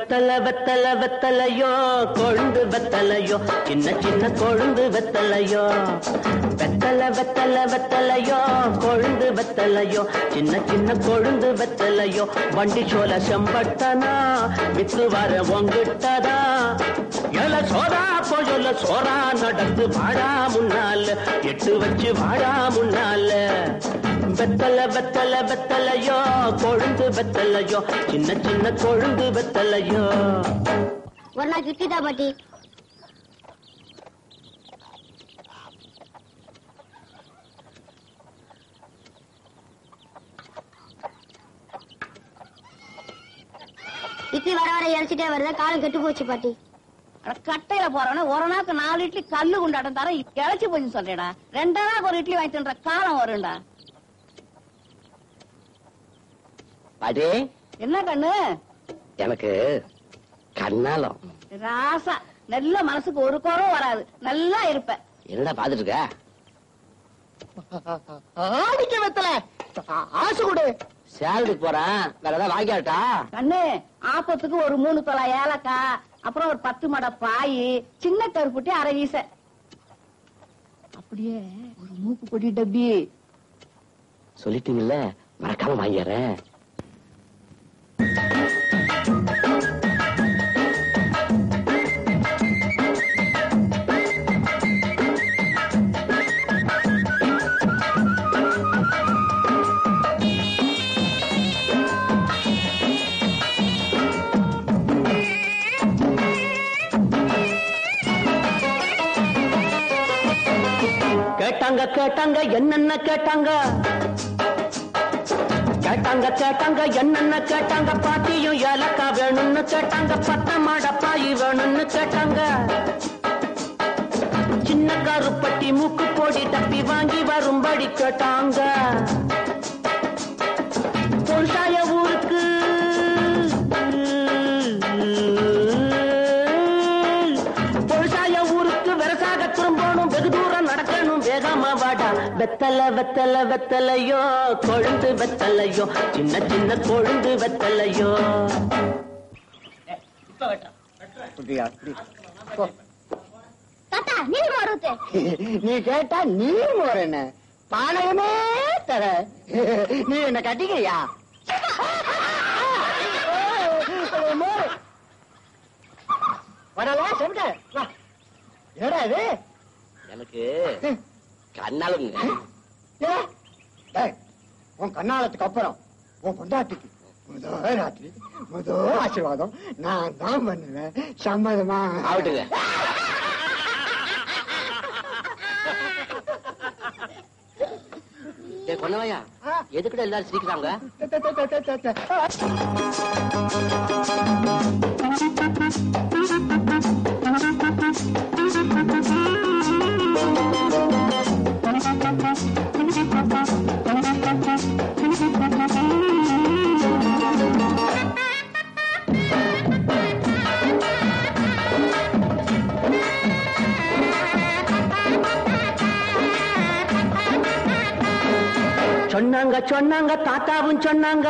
வெத்தல வெத்தல வெத்தலையோ கொழுந்து வெத்தலையோ சின்ன சின்ன கொழுந்து வெத்தலையோ வெத்தல வெத்தல வெத்தலையோ கொழுந்து வெத்தலையோ சின்ன சின்ன கொழுந்து வெத்தலையோ வண்டி சோல செம்பட்டனா வித்து வர உங்கிட்டதா எல சோதா போயொல்ல சோரா நடந்து வாழா முன்னால எட்டு வச்சு வாழா முன்னால வெத்தல வெத்தல வெத்தலையோ கொழுந்து வெத்தலையோ சின்ன சின்ன கொழுந்து வெத்தலையோ ஒரு நாள் கிட்டிதா பாட்டி இட்லி வர வர இறைச்சிட்டே வருது காலம் கெட்டு போச்சு பாட்டி அட, கட்டையில போறவன ஒரு நாளுக்கு நாலு இட்லி கல்லு குண்டாட்டம் தர இழைச்சி போச்சு சொல்றேடா ரெண்டா நாளுக்கு ஒரு இட்லி வாங்கி தின்ற காலம் வரும்டா பாட்டி என்ன கண்ணு எனக்கு கண்ணாலம் ராசா நல்ல மனசுக்கு ஒரு குறவும் வராது நல்லா இருப்ப என்னடா பாத்துட்டு இருக்க ஆடிக்க வெத்தல ஆசை கொடு சேலரிக்கு போறேன் வேற ஏதாவது வாங்கியாட்டா கண்ணு ஆப்பத்துக்கு ஒரு மூணு தொலை ஏலக்காய் அப்புறம் ஒரு பத்து மட பாய் சின்ன கருப்புட்டி அரை வீச அப்படியே ஒரு மூக்கு பொடி டப்பி சொல்லிட்டீங்கல்ல மறக்காம வாங்கிடுறேன் கேட்டாங்க கேட்டாங்க என்னென்ன கேட்டாங்க கேட்டாங்க கேட்டாங்க என்னென்ன கேட்டாங்க பாட்டியும் ஏலக்கா வேணும்னு கேட்டாங்க பத்த மாட பாய் வேணும்னு கேட்டாங்க சின்ன கருப்பட்டி மூக்கு போடி டப்பி வாங்கி வரும்படி கேட்டாங்க பொன்சாய ஊருக்கு பொன்சாய ஊருக்கு வெரசாக திரும்பணும் வெகு தூரம் நடக்கணும் வேகமா வாடா வெத்தல வெத்தல வெத்தலையோ கொழுந்து வெத்தலையோ சின்ன சின்ன கொழுந்து வெத்தலையோ தாத்தா நீங்க வருது நீ கேட்டா நீ என்ன பானகமே தர நீ என்ன கட்டிக்கிறியா வரல சொல்லிட்ட வா ஏடா இது எனக்கு கண்ணாலங்க ஏ, டேய், உன் கண்ணாலத்துக்கு அப்புறம் உன் பொண்டாட்டிக்கு முதல் ராத்திரி முதல் ஆசீர்வாதம் நான் தான் பண்ணுவேன் சம்மதமா ஆகட்டுங்க டேய் கொன்னவையா எதுக்குடா எல்லாரும் சிரிக்கிறாங்க சொன்னாங்க சொன்னாங்க தாத்தாவும் சொன்னாங்க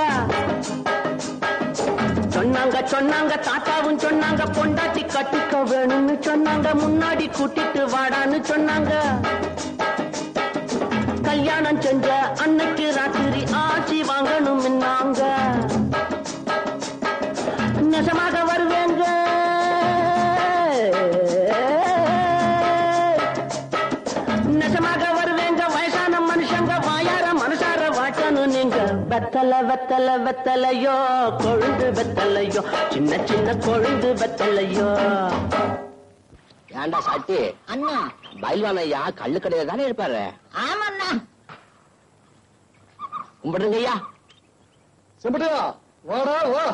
சொன்னாங்க சொன்னாங்க தாத்தாவும் சொன்னாங்க பொண்டாட்டி கட்டிக்க வேணும்னு சொன்னாங்க முன்னாடி கூட்டிட்டு வாடான்னு சொன்னாங்க கல்யாணம் செஞ்ச அன்னைக்கு ராத்திரி ஆட்சி வாங்கணும்னாங்க நெசமாக வருவேங்க நெசமாக வருவேங்க வயசான மனுஷங்க வாயார மனசார வாட்டணும் நீங்க வெத்தல வெத்தல வெத்தலையோ கொழுந்து வெத்தலையோ சின்ன சின்ன கொழுந்து வெத்தலையோ ஏன்டா சாட்டி அண்ணா பயில்வான் ஐயா கள்ளு கடையில தானே இருப்பாரு ஆமாண்ணா கும்பிடுங்க ஐயா செம்பட்டியா வாடா வா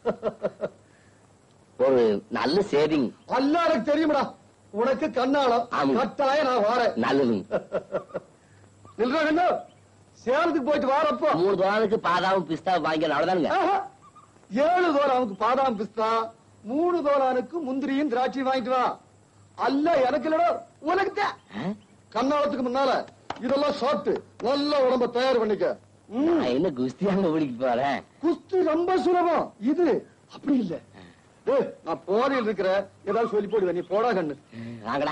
ஒரு நல்ல சேவிங் அல்ல எனக்கு தெரியுமடா உனக்கு கண்ணாலம் ஆமா. கட்டாயம் நான் வாரேன் நல்லதுங்க நில்றா கண்ணு சேலத்துக்கு போயிட்டு வாரப்போ மூணு தோனுக்கு பாதாவும் பிஸ்தாவும் வாங்கி அவ்வளவுதானுங்க ஆஹா. ஏழு தோலானுக்கு பாதாம் பிஸ்தா மூணு தோலானுக்கு முந்திரியும் திராட்சை வாங்கிட்டு வா அல்ல எனக்கு இல்லடா உனக்கு தான். ஆ? கண்ணாலத்துக்கு முன்னால இதெல்லாம் சாப்பிட்டு நல்ல உடம்ப தயார் பண்ணிக்க ம். நான் என்ன குஸ்தியாங்க பிடிக்க போறேன் குஸ்தி ரொம்ப சுலபம் இது அப்படி இல்ல ஏய், நான் போதையில் இருக்கிற ஏதாவது சொல்லி போடுவேன் நீ போடா கண்ணு வாங்கடா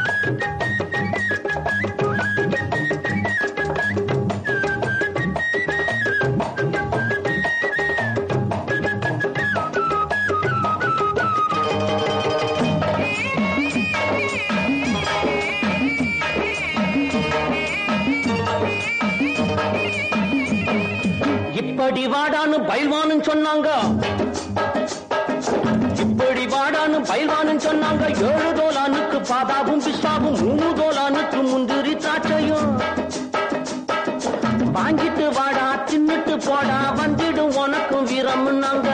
இப்படி வாடான்னு பயில்வான்னு சொன்னாங்க இப்படி வாடான்னு பயில்வான்னு சொன்னாங்க ஏழு தோலானுக்கு பாதாவும் பிஸ்தாவும் மூணு தோலானுக்கு முந்திரி திராட்சையும் வாங்கிட்டு வாடா தின்னுட்டு போடா வந்துடும் உனக்கும் வீரம்னாங்க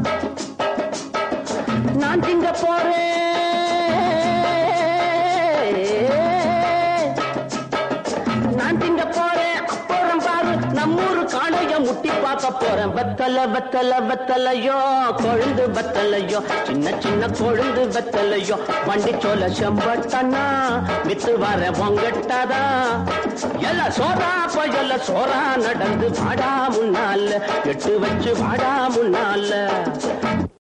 நான் திங்க போறேன் நான் திங்க போறேன் அப்புறம் பாரு நம்மூரு காளைய முட்டி பார்க்க போறேன் வெத்தல வெத்தல வெத்தலையோ கொழுந்து வெத்தலையோ சின்ன சின்ன கொழுந்து வெத்தலையோ வண்டி சோல செம்பட்டனா வித்து வர பொங்கட்டாதா எல்ல சோறா பயல சோறா நடந்து வாடா முன்னால எட்டு வச்சு வாடா முன்னால